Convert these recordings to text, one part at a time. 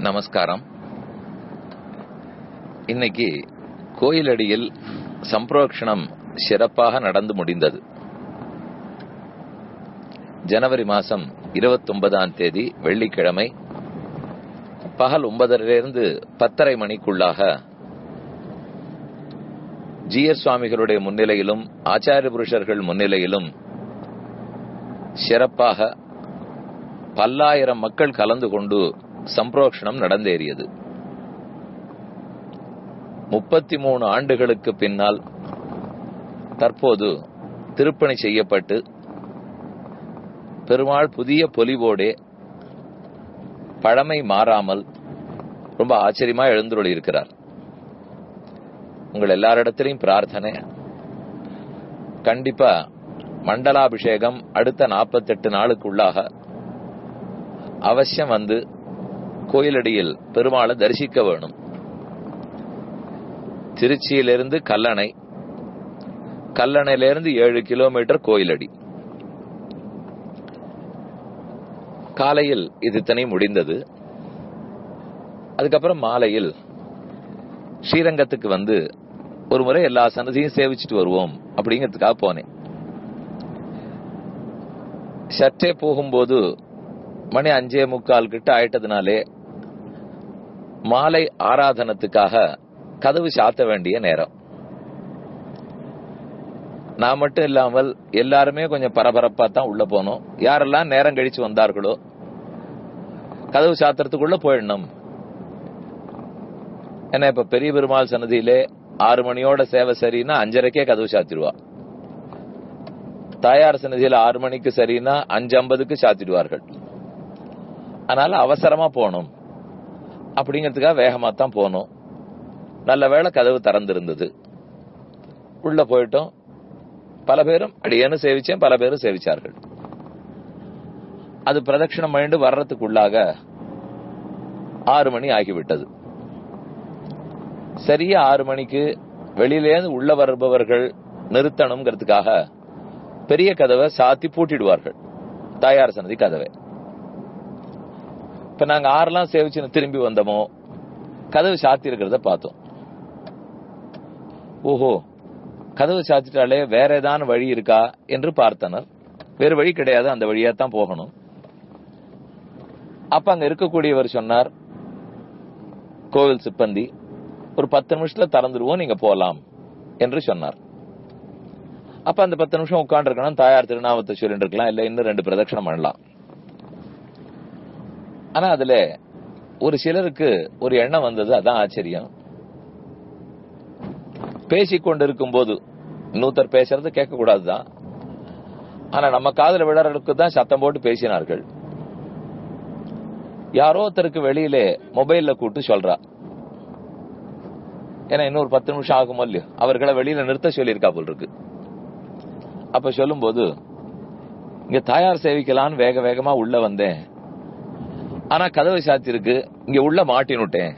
நமஸ்காரம் இன்னைக்கு கோயிலடியில் சம்பிரோக்ஷணம் சிறப்பாக நடந்து முடிந்தது ஜனவரி மாசம் இருபத்தொன்பதாம் தேதி வெள்ளிக்கிழமை பகல் ஒன்பதரிலிருந்து பத்தரை மணிக்குள்ளாக ஜிஎஸ் சுவாமிகளுடைய முன்னிலையிலும் ஆச்சாரிய புருஷர்கள் முன்னிலையிலும் சிறப்பாக பல்லாயிரம் மக்கள் கலந்து கொண்டு சம்பிரோக்ஷணம் நடந்தேறியது முப்பத்தி மூணு ஆண்டுகளுக்கு பின்னால் தற்போது திருப்பணி செய்யப்பட்டு பெருமாள் புதிய பொலிவோடே பழமை மாறாமல் ரொம்ப ஆச்சரியமா எழுந்துருளி இருக்கிறார் உங்கள் எல்லாரிடத்திலையும் பிரார்த்தனை கண்டிப்பா மண்டலாபிஷேகம் அடுத்த நாற்பத்தெட்டு நாளுக்குள்ளாக அவசியம் வந்து கோயிலடியில் பெருமாளை தரிசிக்க வேணும் திருச்சியிலிருந்து கல்லணை கல்லணையிலிருந்து ஏழு கிலோமீட்டர் கோயிலடி காலையில் இது தனி முடிந்தது அதுக்கப்புறம் மாலையில் ஸ்ரீரங்கத்துக்கு வந்து ஒரு முறை எல்லா சன்னதியும் சேவிச்சுட்டு வருவோம் அப்படிங்கிறதுக்காக போனேன் சற்றே போகும்போது மணி அஞ்சே முக்கால் கிட்ட ஆயிட்டதுனாலே மாலை ஆராதனத்துக்காக கதவு சாத்த வேண்டிய நேரம் நான் மட்டும் இல்லாமல் எல்லாருமே கொஞ்சம் பரபரப்பா தான் உள்ள போனோம் யாரெல்லாம் நேரம் கழிச்சு வந்தார்களோ கதவு சாத்துறதுக்குள்ள போயிடணும் ஏன்னா இப்ப பெரிய பெருமாள் சன்னதியிலே ஆறு மணியோட சேவை சரின்னா அஞ்சரைக்கே கதவு சாத்திடுவா தாயார் சன்னதியில ஆறு மணிக்கு சரின்னா அஞ்சு ஐம்பதுக்கு சாத்திடுவார்கள் அதனால அவசரமா போனோம் அப்படிங்கிறதுக்காக வேகமா தான் போனோம் நல்ல வேளை கதவு திறந்திருந்தது உள்ள போயிட்டோம் பல பேரும் அடியேன்னு சேவிச்சேன் பல பேரும் சேவிச்சார்கள் அது பிரதட்சிணம் பண்ணிட்டு வர்றதுக்குள்ளாக ஆறு மணி ஆகிவிட்டது சரியா ஆறு மணிக்கு வெளியிலேருந்து உள்ள வருபவர்கள் நிறுத்தணுங்கிறதுக்காக பெரிய கதவை சாத்தி பூட்டிடுவார்கள் தாயார் சன்னதி கதவை இப்ப நாங்க ஆறுலாம் சேவிச்சு திரும்பி வந்தோமோ கதவு சாத்தி இருக்கிறத பார்த்தோம் ஓஹோ கதவு சாத்திட்டாலே வேற ஏதாவது வழி இருக்கா என்று பார்த்தனர் வேறு வழி கிடையாது அந்த வழியா தான் போகணும் அப்ப அங்க இருக்கக்கூடியவர் சொன்னார் கோவில் சிப்பந்தி ஒரு பத்து நிமிஷத்துல திறந்துருவோம் நீங்க போலாம் என்று சொன்னார் அப்ப அந்த பத்து நிமிஷம் உட்காந்துருக்கணும் தாயார் திருநாமத்தை சொல்லிட்டு இருக்கலாம் இல்ல இன்னும் ரெண்டு பிரதட்சணம் பண்ணலாம் ஆனா அதுல ஒரு சிலருக்கு ஒரு எண்ணம் வந்தது அதான் ஆச்சரியம் பேசிக்கொண்டிருக்கும் போது இன்னொருத்தர் பேசுறது கேட்க கூடாதுதான் ஆனா நம்ம காதல விழறதுக்கு தான் சத்தம் போட்டு பேசினார்கள் யாரோ ஒருத்தருக்கு வெளியிலே மொபைல்ல கூட்டு சொல்றா ஏன்னா இன்னொரு பத்து நிமிஷம் ஆகுமோ இல்லையோ அவர்களை வெளியில நிறுத்த சொல்லியிருக்கா போல் இருக்கு அப்ப சொல்லும் போது இங்க தாயார் சேவிக்கலான்னு வேக வேகமா உள்ள வந்தேன் ஆனா கதவு சாத்திருக்கு இங்க உள்ள மாட்டினுட்டேன்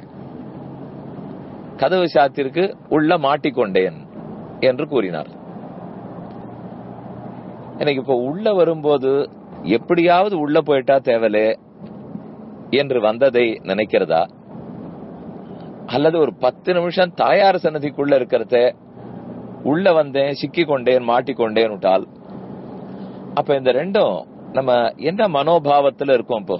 கதவு சாத்திற்கு உள்ள மாட்டிக்கொண்டேன் என்று கூறினார் எனக்கு இப்ப உள்ள வரும்போது எப்படியாவது உள்ள போயிட்டா தேவலே என்று வந்ததை நினைக்கிறதா அல்லது ஒரு பத்து நிமிஷம் தாயார் சன்னதிக்குள்ள இருக்கிறத உள்ள வந்தேன் சிக்கி கொண்டேன் மாட்டிக்கொண்டேன் விட்டால் அப்ப இந்த ரெண்டும் நம்ம என்ன மனோபாவத்துல இருக்கோம் இப்போ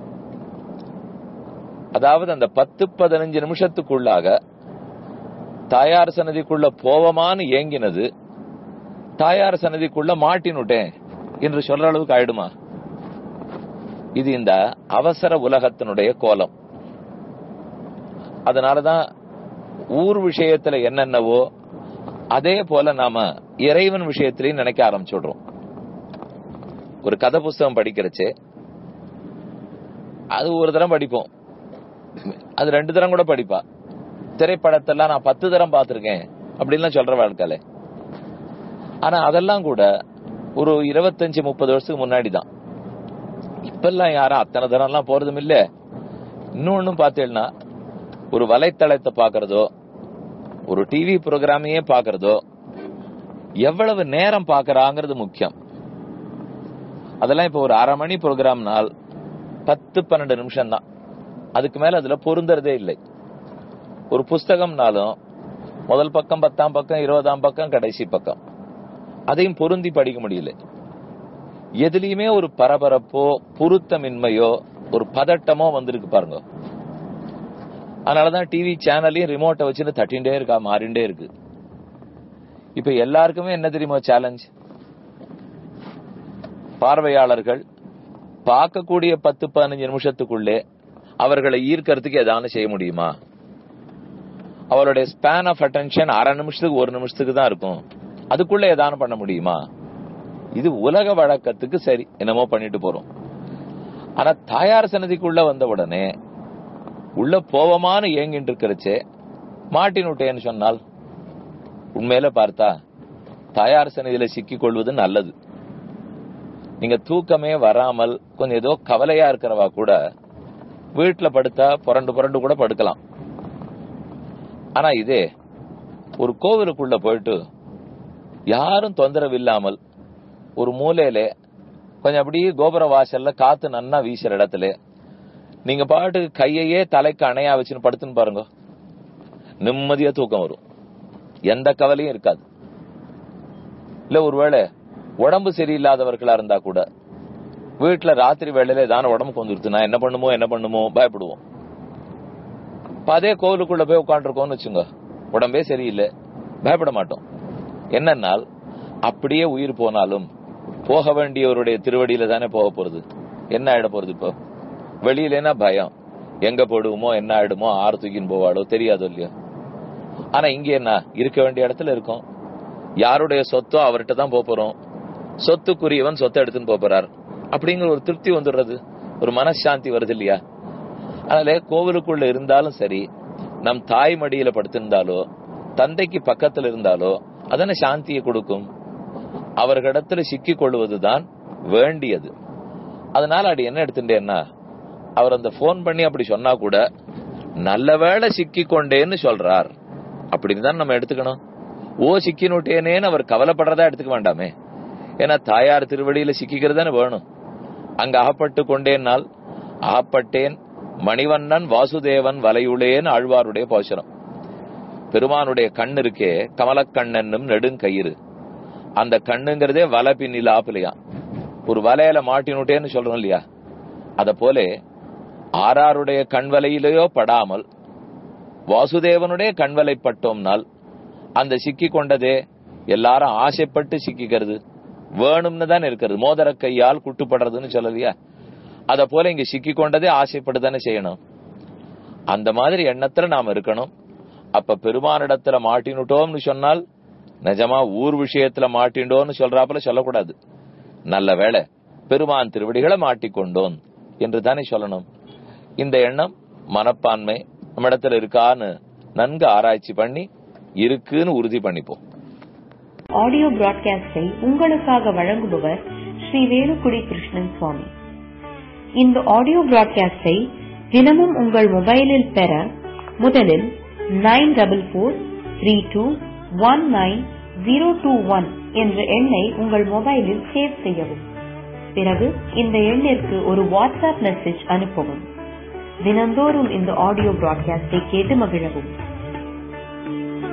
அதாவது அந்த பத்து பதினஞ்சு நிமிஷத்துக்குள்ளாக தாயார் சன்னதிக்குள்ள போவமான்னு ஏங்கினது தாயார் சன்னதிக்குள்ள மாட்டினுட்டேன் என்று சொல்ற அளவுக்கு ஆயிடுமா இது இந்த அவசர உலகத்தினுடைய கோலம் அதனாலதான் ஊர் விஷயத்துல என்னென்னவோ அதே போல நாம இறைவன் விஷயத்திலையும் நினைக்க ஆரம்பிச்சுடுறோம் ஒரு கதை புஸ்தகம் படிக்கிறச்சு அது ஒரு தரம் படிப்போம் அது ரெண்டு தரம் கூட படிப்பா திரைப்படத்தெல்லாம் நான் பத்து தரம் பார்த்திருக்கேன் அப்படின்லாம் சொல்ற வாழ்க்கையில ஆனா அதெல்லாம் கூட ஒரு இருபத்தஞ்சு முப்பது வருஷத்துக்கு முன்னாடி தான் இப்பெல்லாம் யாரும் அத்தனை தரம் எல்லாம் போறதும் இல்ல இன்னொன்னு பார்த்தேன்னா ஒரு வலைத்தளத்தை பாக்குறதோ ஒரு டிவி ப்ரோக்ராமையே பாக்குறதோ எவ்வளவு நேரம் பாக்குறாங்கிறது முக்கியம் அதெல்லாம் இப்ப ஒரு அரை மணி ப்ரோக்ராம்னால் பத்து பன்னெண்டு நிமிஷம் தான் அதுக்கு மேல அதுல பொருந்தறதே இல்லை ஒரு புஸ்தகம்னாலும் முதல் பக்கம் பத்தாம் பக்கம் இருபதாம் பக்கம் கடைசி பக்கம் அதையும் பொருந்தி படிக்க முடியல எதுலயுமே ஒரு பரபரப்போ பொருத்தமின்மையோ ஒரு பதட்டமோ வந்திருக்கு பாருங்க அதனாலதான் டிவி சேனலையும் ரிமோட்டை வச்சுட்டு தட்டின்டே இருக்கா மாறிண்டே இருக்கு இப்ப எல்லாருக்குமே என்ன தெரியுமா சேலஞ்ச் பார்வையாளர்கள் பார்க்கக்கூடிய பத்து பதினஞ்சு நிமிஷத்துக்குள்ளே அவர்களை ஈர்க்கறதுக்கு ஏதாவது செய்ய முடியுமா அவருடைய ஸ்பேன் ஆஃப் அட்டென்ஷன் அரை நிமிஷத்துக்கு ஒரு நிமிஷத்துக்கு தான் இருக்கும் அதுக்குள்ள ஏதாவது பண்ண முடியுமா இது உலக வழக்கத்துக்கு சரி என்னமோ பண்ணிட்டு போறோம் ஆனா தாயார் சன்னதிக்குள்ள வந்த உடனே உள்ள போவமான ஏங்கிட்டு இருக்கிறச்சே மாட்டின் விட்டேன்னு சொன்னால் உண்மையில பார்த்தா தாயார் சன்னதியில சிக்கிக் கொள்வது நல்லது நீங்க தூக்கமே வராமல் கொஞ்சம் ஏதோ கவலையா இருக்கிறவா கூட வீட்டுல படுத்தா புரண்டு புரண்டு கூட படுக்கலாம் ஆனா இதே ஒரு கோவிலுக்குள்ள போயிட்டு யாரும் தொந்தரவு இல்லாமல் ஒரு மூலையில கொஞ்சம் அப்படியே கோபுர வாசல்ல காத்து நன்னா வீசுற இடத்துல நீங்க பாட்டுக்கு கையையே தலைக்கு அணையா வச்சுன்னு படுத்துன்னு பாருங்க நிம்மதியா தூக்கம் வரும் எந்த கவலையும் இருக்காது இல்ல ஒருவேளை உடம்பு சரியில்லாதவர்களா இருந்தா கூட வீட்டுல ராத்திரி வேளையில ஏதாவது உடம்புக்கு வந்துருச்சுன்னா என்ன பண்ணுமோ என்ன பண்ணுமோ பயப்படுவோம் இப்ப அதே கோவிலுக்குள்ள போய் உட்காந்துருக்கோம்னு வச்சுங்க உடம்பே சரியில்லை பயப்பட மாட்டோம் என்னன்னால் அப்படியே உயிர் போனாலும் போக வேண்டியவருடைய திருவடியில தானே போக போறது என்ன ஆயிட போறது இப்போ வெளியிலனா பயம் எங்க போடுவோமோ என்ன ஆயிடுமோ ஆறு தூக்கின்னு போவாளோ தெரியாதோ இல்லையோ ஆனா இங்க என்ன இருக்க வேண்டிய இடத்துல இருக்கும் யாருடைய சொத்தோ அவர்கிட்ட தான் போக போறோம் சொத்துக்குரியவன் சொத்தை எடுத்துன்னு போப் போறார் அப்படிங்கிற ஒரு திருப்தி வந்துடுறது ஒரு மனசாந்தி வருது இல்லையா அதனால கோவிலுக்குள்ள இருந்தாலும் சரி நம் தாய் மடியில படுத்திருந்தாலோ தந்தைக்கு பக்கத்துல இருந்தாலோ அதன சாந்தியை கொடுக்கும் அவர்களிடத்துல சிக்கிக் கொள்வதுதான் வேண்டியது அதனால அப்படி என்ன எடுத்துட்டேன்னா அவர் அந்த போன் பண்ணி அப்படி சொன்னா கூட நல்ல வேளை சிக்கி கொண்டேன்னு சொல்றார் அப்படின்னு தான் நம்ம எடுத்துக்கணும் ஓ சிக்கினுட்டேனேன்னு அவர் கவலைப்படுறதா எடுத்துக்க வேண்டாமே ஏன்னா தாயார் திருவடியில சிக்கிக்கிறது தானே வேணும் அங்க அகப்பட்டு கொண்டேன்னால் அகப்பட்டேன் மணிவண்ணன் வாசுதேவன் வலையுளேன்னு ஆழ்வாருடைய போஷனம் பெருமானுடைய கண் இருக்கே கமலக்கண்ணன்னும் நெடுங்கயிறு அந்த கண்ணுங்கிறதே வலை பின்னில ஆப்பிலையா ஒரு வலையில மாட்டினுட்டேன்னு சொல்றோம் இல்லையா அத போல ஆறாருடைய கண்வலையிலேயோ படாமல் வாசுதேவனுடைய கண்வலை பட்டோம்னால் அந்த சிக்கி கொண்டதே எல்லாரும் ஆசைப்பட்டு சிக்கிக்கிறது வேணும்னு தான் இருக்கிறது மோதிர கையால் குட்டுப்படுறதுன்னு சொல்லலையா அத போல இங்க சிக்கி கொண்டதே ஆசைப்பட்டு தானே செய்யணும் அந்த மாதிரி எண்ணத்துல நாம இருக்கணும் அப்ப பெருமானிடத்துல மாட்டினுட்டோம்னு சொன்னால் நிஜமா ஊர் விஷயத்துல மாட்டிண்டோன்னு சொல்றாப்புல சொல்லக்கூடாது நல்ல வேளை பெருமான் திருவடிகளை மாட்டிக்கொண்டோன் என்று தானே சொல்லணும் இந்த எண்ணம் மனப்பான்மை நம்ம இடத்துல இருக்கான்னு நன்கு ஆராய்ச்சி பண்ணி இருக்குன்னு உறுதி பண்ணிப்போம் ஆடியோ பிராட்காஸ்டை உங்களுக்காக வழங்குபவர் ஸ்ரீ வேலுக்குடி கிருஷ்ணன் சுவாமி இந்த ஆடியோ பிராட்காஸ்டை தினமும் உங்கள் மொபைலில் பெற முதலில் nine double four three two one nine zero two one என்ற எண்ணை உங்கள் மொபைலில் சேவ் செய்யவும் பிறகு இந்த எண்ணிற்கு ஒரு வாட்ஸ்அப் மெசேஜ் அனுப்பவும் தினந்தோறும் இந்த ஆடியோ பிராட்காஸ்டை கேட்டு மகிழவும்